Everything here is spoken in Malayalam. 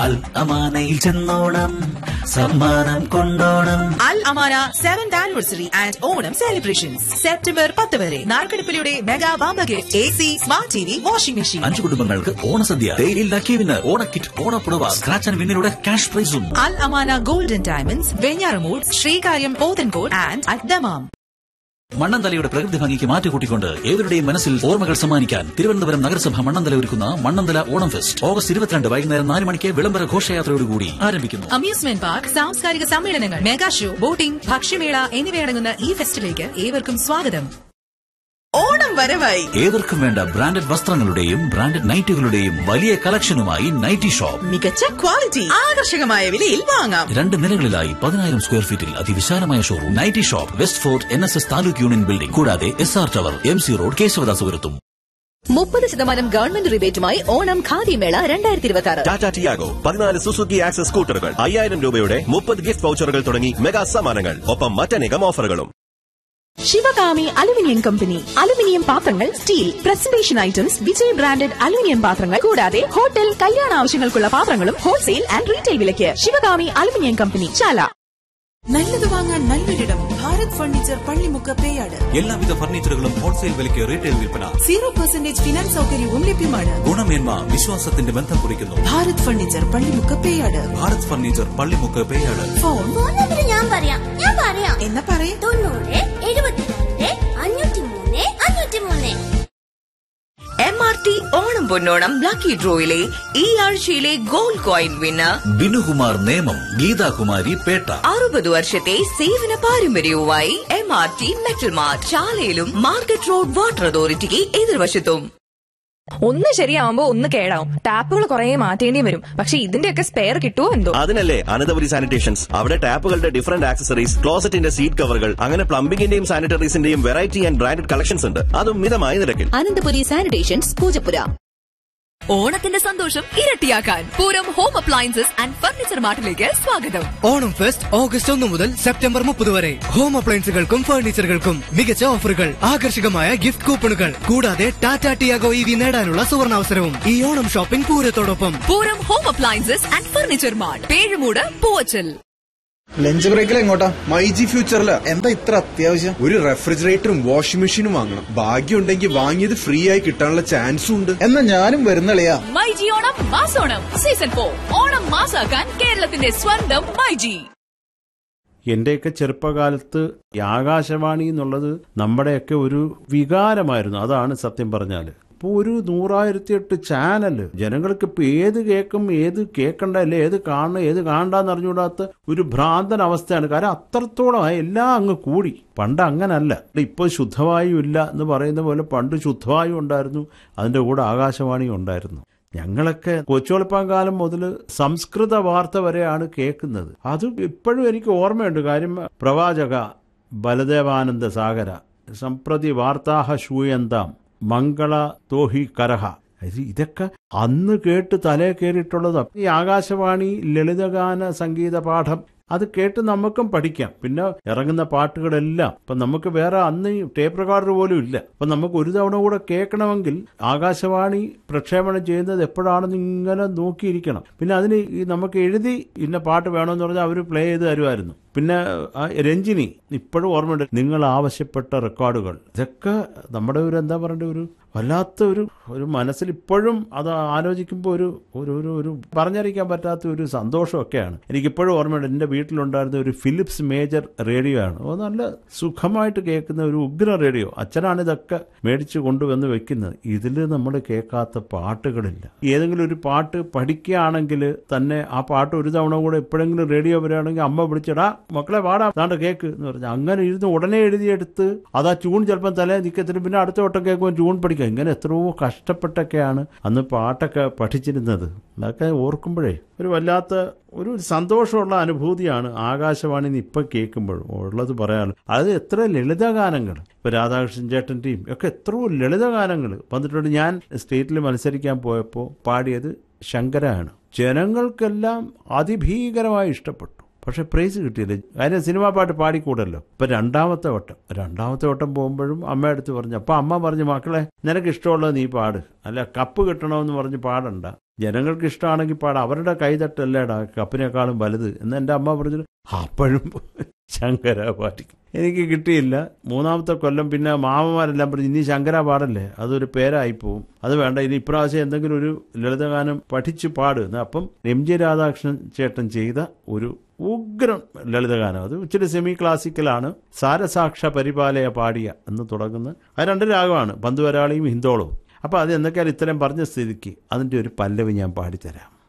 അൽ അമാനയിൽ ചെന്നോണം സമ്മാനം കൊണ്ടോണം Al Amana seventh anniversary and Onam celebrations September പത്ത് വരെ നാർക്കടുപ്പിലൂടെ മെഗാ വാമ്പ gift A C smart T V washing machine അഞ്ചു കുടുംബങ്ങൾക്ക് ഓണസദ്യ ഡെയിലി ലക്കി വിന്ന് ഓണക്കിറ്റ് ഓണപ്പുടവ സ്ക്രാച്ച് ആൻഡ് വിന്നിലൂടെ ക്യാഷ് പ്രൈസും Al Amana golden diamonds Venjaramoodu Sreekaryam Pothencode and അദ്ദമാം മണ്ണന്തലയുടെ പ്രകൃതി ഭംഗിക്ക് മാറ്റുകൂട്ടിക്കൊണ്ട് ഏവരുടെയും മനസ്സിൽ ഓർമ്മകൾ സമ്മാനിക്കാൻ തിരുവനന്തപുരം നഗരസഭ മണ്ണന്തല ഒരുക്കുന്ന മണ്ണന്തല ഓണം ഫെസ്റ്റ് ഓഗസ്റ്റ് ഇരുപത്തിരണ്ട് വൈകുന്നേരം നാല് മണിക്ക് വിളംബര ഘോഷയാത്രയോടുകൂടി ആരംഭിക്കുന്നു അമ്യൂസ്മെന്റ് പാർക്ക് സാംസ്കാരിക സമ്മേളനങ്ങൾ മെഗാ ഷോ ബോട്ടിംഗ് ഭക്ഷ്യമേള എന്നിവയടങ്ങുന്ന ഈ ഫെസ്റ്റിലേക്ക് ഏവർക്കും സ്വാഗതം ഓണം വരവായി ഏവർക്കും വേണ്ട ബ്രാൻഡഡ് വസ്ത്രങ്ങളുടെയും ബ്രാൻഡഡ് നൈറ്റുകളുടെയും വലിയ കളക്ഷനുമായി നൈറ്റി ഷോപ്പ് മികച്ച ക്വാളിറ്റി ആകർഷകമായ വിലയിൽ വാങ്ങാം രണ്ട് നിലകളിലായി പതിനായിരം സ്ക്വയർ ഫീറ്റിൽ അതിവിശാലമായ showroom nighty shop west fort N S S taluk union building കൂടാതെ S R tower M C road കേശവദാസപുരത്തും മുപ്പത് ശതമാനം ഗവൺമെന്റ് റിബേറ്റുമായി ഓണം ഖാദി മേള രണ്ടായിരത്തി ഇരുപത്തി ആറ് ടാറ്റ ടിയാഗോ പതിനാല് സുസുക്കി ആക്സസ് സ്കൂട്ടറുകൾ അയ്യായിരം രൂപയുടെ മുപ്പത് ഗിഫ്റ്റ് വൗച്ചറുകൾ തുടങ്ങി മെഗാ സമ്മാനങ്ങൾ ഒപ്പം മറ്റനേകം ഓഫറുകളും ശിവകാമി അലുമിനിയം കമ്പനി അലുമിനിയം പാത്രങ്ങൾ steel presentation items Vijay branded aluminium പാത്രങ്ങൾ കൂടാതെ ഹോട്ടൽ കല്യാണ ആവശ്യങ്ങൾക്കുള്ള പാത്രങ്ങളും ഹോൾസെയിൽ ആൻഡ് റീറ്റെയിൽ വിലയ്ക്ക് ശിവകാമി അലുമിനിയം കമ്പനി ചാല നല്ലത് വാങ്ങാൻ നല്ലൊരിടം ഭാരത് ഫർണിച്ചർ പള്ളിമുക്ക് പേയാട് എല്ലാവിധ ഫർണിച്ചറുകളും ഹോൾസെയിൽ വിലയ്ക്ക് റീറ്റെയിൽ വിൽപ്പന സീറോ പെർസെന്റേജ് ഫിനാൻസ് സൗകര്യവും ലഭ്യമാണ് ഗുണമേന്മ വിശ്വാസത്തിന്റെ ബന്ധം കുറിക്കുന്നു Bharat furniture Pallimukku Peyad Bharat furniture Pallimukku Peyad phone phone number ഞാൻ പറയാം ഞാൻ പറയാം എന്നാ പറയേ തൊണ്ണൂറ് എഴുപത്തിരണ്ട് അഞ്ഞൂറ്റി മൂന്ന് അഞ്ഞൂറ്റി മൂന്ന് M R T Onam Ponnonam lucky ഡ്രോയിലെ ഈ ആഴ്ചയിലെ gold coin winner Binukumar Nemam Geethakumari Pettah അറുപത് വർഷത്തെ സേവന പാരമ്പര്യവുമായി M R T metal mart ചാലയിലും മാർക്കറ്റ് റോഡ് വാട്ടർ അതോറിറ്റിക്ക് എതിർവശത്തും ഒന്ന് ശരിയാവുമ്പോ ഒന്ന് കേടാവും ടാപ്പുകൾ കുറെ മാറ്റേണ്ടി വരും പക്ഷെ ഇതിന്റെയൊക്കെ സ്പെയർ കിട്ടുമോ എന്തോ അതിനല്ലേ അനന്തപുരി സാനിറ്റേഷൻസ് അവിടെ ടാപ്പുകളുടെ ഡിഫറന്റ് ആക്സസറീസ് ക്ലോസറ്റിന്റെ സീറ്റ് കവറുകൾ അങ്ങനെ പ്ലംബിംഗിന്റെയും സാനിറ്ററീസിന്റെയും വെറൈറ്റി ആൻഡ് ബ്രാൻഡഡ് കളക്ഷൻസ് ഉണ്ട് അതും മിതമായ നിരക്കിൽ അനന്തപുരി സാനിറ്റേഷൻസ് പൂജപ്പുര ഓണത്തിന്റെ സന്തോഷം ഇരട്ടിയാക്കാൻ Pooram home appliances and furniture മാർട്ടിലേക്ക് സ്വാഗതം ഓണം ഫെസ്റ്റ് ഓഗസ്റ്റ് ഒന്ന് മുതൽ സെപ്റ്റംബർ മുപ്പത് വരെ ഹോം അപ്ലയൻസുകൾക്കും ഫർണിച്ചറുകൾക്കും മികച്ച ഓഫറുകൾ ആകർഷകമായ ഗിഫ്റ്റ് കൂപ്പണുകൾ കൂടാതെ ടാറ്റ ടിയാഗോ ഇ വി നേടാനുള്ള സുവർണാവസരവും ഈ ഓണം ഷോപ്പിംഗ് പൂരത്തോടൊപ്പം Pooram home appliances and furniture mart Pezhumoodu Poovachal lunch ബ്രേക്കിൽ എങ്ങോട്ടാ മൈജി ഫ്യൂച്ചറില് എന്താ ഇത്ര അത്യാവശ്യം ഒരു റെഫ്രിജറേറ്ററും വാഷിംഗ് മെഷീനും വാങ്ങണം ഭാഗ്യം ഉണ്ടെങ്കിൽ വാങ്ങിയത് ഫ്രീ ആയി കിട്ടാനുള്ള ചാൻസും ഉണ്ട് എന്നാ ഞാനും വരുന്നളിയാ മൈജി ഓണം മാസോണം സീസൺ ഫോർ ഓണം മാസാക്കാൻ കേരളത്തിന്റെ സ്വന്തം മൈജി എന്റെയൊക്കെ ചെറുപ്പകാലത്ത് ഈ ആകാശവാണി എന്നുള്ളത് നമ്മുടെയൊക്കെ ഒരു വികാരമായിരുന്നു അതാണ് സത്യം പറഞ്ഞാൽ ഇപ്പോൾ ഒരു നൂറായിരത്തി എട്ട് ചാനൽ ജനങ്ങൾക്ക് ഇപ്പോൾ ഏത് കേൾക്കും ഏത് കേൾക്കണ്ട അല്ലെ ഏത് കാണണം ഏത് കാണണ്ടെന്ന് അറിഞ്ഞുകൂടാത്ത ഒരു ഭ്രാന്തൻ അവസ്ഥയാണ് കാരണം അത്രത്തോളം എല്ലാം അങ്ങ് കൂടി പണ്ട് അങ്ങനല്ല ഇപ്പോൾ ശുദ്ധവായു ഇല്ല എന്ന് പറയുന്ന പോലെ പണ്ട് ശുദ്ധവായു ഉണ്ടായിരുന്നു അതിൻ്റെ കൂടെ ആകാശവാണി ഉണ്ടായിരുന്നു ഞങ്ങളൊക്കെ കൊച്ചുവെളുപ്പം കാലം മുതൽ സംസ്കൃത വാർത്ത വരെയാണ് കേൾക്കുന്നത് അത് ഇപ്പോഴും എനിക്ക് ഓർമ്മയുണ്ട് കാര്യം പ്രവാചക ബലദേവാനന്ദ സാഗര സംപ്രതി വാർത്താഹ ശൂയന്താം മംഗള തോഹി കരഹ ഇത് ഇതൊക്കെ അന്ന് കേട്ട് തലേ കയറിയിട്ടുള്ളത് ഈ ആകാശവാണി ലളിതഗാന സംഗീത പാഠം അത് കേട്ട് നമുക്കും പഠിക്കാം പിന്നെ ഇറങ്ങുന്ന പാട്ടുകളെല്ലാം ഇപ്പൊ നമുക്ക് വേറെ അന്ന് ഈ ടേപ്പ് റെക്കോർഡർ പോലും ഇല്ല അപ്പൊ നമുക്ക് ഒരു തവണ കൂടെ കേൾക്കണമെങ്കിൽ ആകാശവാണി പ്രക്ഷേപണം ചെയ്യുന്നത് എപ്പോഴാണെന്ന് ഇങ്ങനെ നോക്കിയിരിക്കണം പിന്നെ അതിന് ഈ നമുക്ക് എഴുതി ഇന്ന പാട്ട് വേണമെന്ന് പറഞ്ഞാൽ അവർ പ്ലേ ചെയ്ത് തരുമായിരുന്നു പിന്നെ ആ രഞ്ജിനി ഇപ്പോഴും ഓർമ്മയുണ്ട് നിങ്ങൾ ആവശ്യപ്പെട്ട റെക്കോർഡുകൾ ഇതൊക്കെ നമ്മുടെ ഒരു എന്താ പറയണ്ട ഒരു വല്ലാത്ത ഒരു ഒരു മനസ്സിൽ ഇപ്പോഴും അത് ആലോചിക്കുമ്പോൾ ഒരു ഒരു ഒരു ഒരു പറഞ്ഞറിയിക്കാൻ പറ്റാത്ത ഒരു സന്തോഷമൊക്കെയാണ് എനിക്കിപ്പോഴും ഓർമ്മയുണ്ട് എൻ്റെ വീട്ടിലുണ്ടായിരുന്ന ഒരു ഫിലിപ്സ് മേജർ റേഡിയോ ആണ് അത് നല്ല സുഖമായിട്ട് കേൾക്കുന്ന ഒരു ഉഗ്ര റേഡിയോ അച്ഛനാണ് ഇതൊക്കെ മേടിച്ച് കൊണ്ടുവന്ന് വെക്കുന്നത് ഇതിൽ നമ്മൾ കേൾക്കാത്ത പാട്ടുകളില്ല ഏതെങ്കിലും ഒരു പാട്ട് പഠിക്കുകയാണെങ്കിൽ തന്നെ ആ പാട്ട് ഒരു തവണ കൂടെ എപ്പോഴെങ്കിലും റേഡിയോ വരികയാണെങ്കിൽ അമ്മ വിളിച്ചിടാ മക്കളെ പാടാ താണ്ട കേക്ക് എന്ന് പറഞ്ഞു അങ്ങനെ ഇരുന്ന് ഉടനെ എഴുതിയെടുത്ത് അത് ആ ട്യൂൺ ചിലപ്പം തലേ നിൽക്കത്തില്ല പിന്നെ അടുത്ത വട്ടം കേൾക്കുമ്പോൾ ട്യൂൺ പഠിക്കുക ഇങ്ങനെ എത്രയോ കഷ്ടപ്പെട്ടൊക്കെയാണ് അന്ന് പാട്ടൊക്കെ പഠിച്ചിരുന്നത് അതൊക്കെ ഓർക്കുമ്പോഴേ ഒരു വല്ലാത്ത ഒരു സന്തോഷമുള്ള അനുഭൂതിയാണ് ആകാശവാണി ഇപ്പം കേൾക്കുമ്പോൾ ഉള്ളത് പറയാനുള്ളത് അത് എത്ര ലളിതഗാനങ്ങൾ ഇപ്പോൾ രാധാകൃഷ്ണൻ ചേട്ടൻ്റെയും ഒക്കെ എത്രയോ ലളിതഗാനങ്ങൾ വന്നിട്ടുണ്ട് ഞാൻ സ്റ്റേറ്റിൽ മത്സരിക്കാൻ പോയപ്പോൾ പാടിയത് ശങ്കരാണ് ജനങ്ങൾക്കെല്ലാം അതിഭീകരമായി ഇഷ്ടപ്പെട്ടു പക്ഷെ പ്രൈസ് കിട്ടിയില്ല അതിന് സിനിമാ പാട്ട് പാടിക്കൂടല്ലോ ഇപ്പൊ രണ്ടാമത്തെ വട്ടം രണ്ടാമത്തെ വട്ടം പോകുമ്പോഴും അമ്മ അടുത്ത് പറഞ്ഞു അപ്പൊ അമ്മ പറഞ്ഞു മക്കളെ നിനക്ക് ഇഷ്ടമുള്ളത് നീ പാട് അല്ല കപ്പ് കിട്ടണമെന്ന് പറഞ്ഞ് പാടണ്ട ജനങ്ങൾക്ക് ഇഷ്ടമാണെങ്കിൽ പാടാം അവരുടെ കൈതട്ടല്ലേടാ കപ്പിനേക്കാളും വലുത് എന്ന് എൻ്റെ അമ്മ പറഞ്ഞു അപ്പോഴും ശങ്കര പാടിക്കും എനിക്ക് കിട്ടിയില്ല മൂന്നാമത്തെ കൊല്ലം പിന്നെ മാമന്മാരെല്ലാം പറഞ്ഞു ഇനി ശങ്കര പാടല്ലേ അതൊരു പേരായി പോവും അത് വേണ്ട ഇനി ഇപ്രാവശ്യം എന്തെങ്കിലും ഒരു ലളിതഗാനം പഠിച്ചു പാട് എന്ന് അപ്പം എം ജി രാധാകൃഷ്ണൻ ചേട്ടൻ ചെയ്ത ഒരു ഉഗ്രം ലളിതഗാനം അത് ഇച്ചിരി സെമി ക്ലാസിക്കലാണ് സാരസാക്ഷ പരിപാലയ പാടിയ എന്ന് തുടങ്ങുന്ന അത് രണ്ട് രാഗമാണ് പന്തുവരാളിയും ഹിന്ദോളവും അപ്പോൾ അത് എന്തൊക്കെയാലും ഇത്രയും പറഞ്ഞ സ്ഥിതിക്ക് അതിൻ്റെ ഒരു പല്ലവി ഞാൻ പാടിത്തരാം